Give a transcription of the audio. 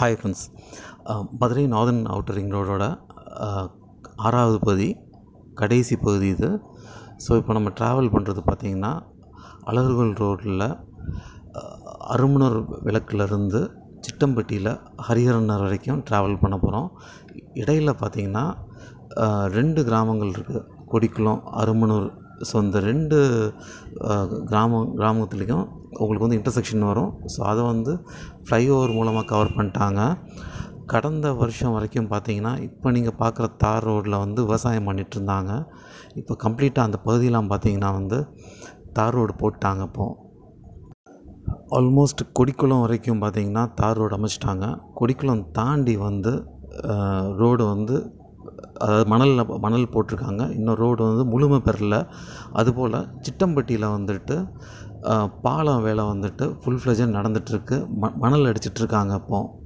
hi friends Madurai northern outer ring ரோடோட அஹ், ஆறாவது பகுதி கடைசி பகுதி இது ஸோ இப்போ நம்ம ட்ராவல் பண்ணுறது பார்த்திங்கன்னா அழகர்கோவில் ரோட்டில் அருமணர் விளக்குலேருந்து சிட்டம்பட்டியில் ஹரிஹரனர் வரைக்கும் ட்ராவல் பண்ண போகிறோம் இடையில் பார்த்திங்கன்னா அஹ், ரெண்டு கிராமங்கள் இருக்குது கொடிக்குளம் அருமனூர் ஸோ இந்த ரெண்டு அஹ், கிராமம் கிராமத்துலேயும் உங்களுக்கு வந்து இன்டர்செக்ஷன் வரும் ஸோ அதை வந்து ஃப்ளைஓவர் மூலமாக கவர் பண்ணிட்டாங்க கடந்த வருஷம் வரைக்கும் பார்த்தீங்கன்னா இப்போ நீங்கள் பார்க்குற தார் ரோட்டில் வந்து விவசாயம் பண்ணிட்டு இருந்தாங்க இப்போ கம்ப்ளீட்டாக அந்த பகுதியெலாம் பார்த்தீங்கன்னா வந்து தார் ரோடு போட்டாங்க இப்போது ஆல்மோஸ்ட் கொடிக்குளம் வரைக்கும் பார்த்தீங்கன்னா தார் ரோடு அமைச்சிட்டாங்க கொடிக்குளம் தாண்டி வந்து ரோடு வந்து அதாவது மணலில் மணல் போட்டிருக்காங்க இன்னும் ரோடு வந்து முழுமை பெறல அதுபோல் சிட்டம்பட்டியில் வந்துட்டு அஹ், பாலம் வேலை வந்துட்டு ஃபுல் ஃப்ளெஜாக நடந்துகிட்ருக்கு ம மணல் அடிச்சிட்ருக்காங்க இப்போது